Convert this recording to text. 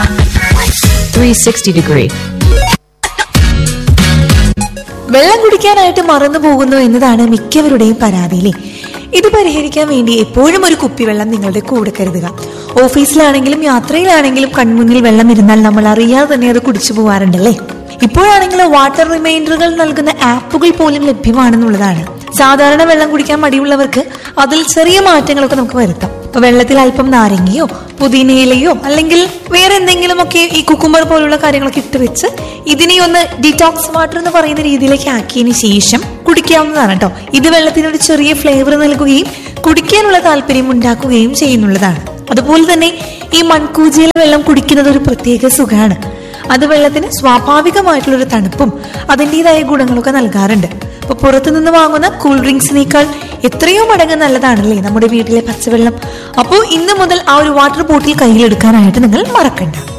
360 degree. വെള്ളം കുടിക്കാനായിട്ട് മറന്നു പോകുന്നു എന്നതാണ് മിക്കവരുടെയും പരാതിയിലെ ഇത് പരിഹരിക്കാൻ വേണ്ടി എപ്പോഴും ഒരു കുപ്പിവെള്ളം നിങ്ങളുടെ കൂടെ കരുതുക ഓഫീസിലാണെങ്കിലും യാത്രയിലാണെങ്കിലും കൺമുന്നിൽ വെള്ളം ഇരുന്നാൽ നമ്മൾ അറിയാതെ തന്നെ അത് കുടിച്ചു പോവാറുണ്ടല്ലേ ഇപ്പോഴാണെങ്കിൽ വാട്ടർ റിമൈൻഡറുകൾ നൽകുന്ന ആപ്പുകൾ പോലും ലഭ്യമാണെന്നുള്ളതാണ് സാധാരണ വെള്ളം കുടിക്കാൻ മടിയുള്ളവർക്ക് അതിൽ ചെറിയ മാറ്റങ്ങളൊക്കെ നമുക്ക് വരുത്താം ഇപ്പൊ വെള്ളത്തിൽ അല്പം നാരങ്ങയോ പുതിനയിലയോ അല്ലെങ്കിൽ വേറെ എന്തെങ്കിലുമൊക്കെ ഈ കുക്കുംബർ പോലുള്ള കാര്യങ്ങളൊക്കെ ഇട്ട് വെച്ച് ഇതിനെ ഒന്ന് ഡിറ്റോക്സ് വാട്ടർ എന്ന് പറയുന്ന രീതിയിലേക്ക് ആക്കിയതിന് ശേഷം കുടിക്കാവുന്നതാണ് കേട്ടോ ഇത് വെള്ളത്തിന് ഒരു ചെറിയ ഫ്ലേവർ നൽകുകയും കുടിക്കാനുള്ള താല്പര്യം ഉണ്ടാക്കുകയും ചെയ്യുന്നുള്ളതാണ് അതുപോലെ തന്നെ ഈ മൺകൂജിയിലെ വെള്ളം കുടിക്കുന്നത് ഒരു പ്രത്യേക സുഖമാണ് അത് വെള്ളത്തിന് സ്വാഭാവികമായിട്ടുള്ള ഒരു തണുപ്പും അതിൻ്റെതായ ഗുണങ്ങളൊക്കെ നൽകാറുണ്ട് അപ്പൊ പുറത്തു നിന്ന് വാങ്ങുന്ന കൂൾ ഡ്രിങ്ക്സിനേക്കാൾ എത്രയോ മടങ്ങ് നല്ലതാണല്ലേ നമ്മുടെ വീട്ടിലെ പച്ചവെള്ളം അപ്പോൾ ഇന്ന് മുതൽ ആ ഒരു വാട്ടർ ബോട്ടിൽ കയ്യിലെടുക്കാനായിട്ട് നിങ്ങൾ മറക്കണ്ട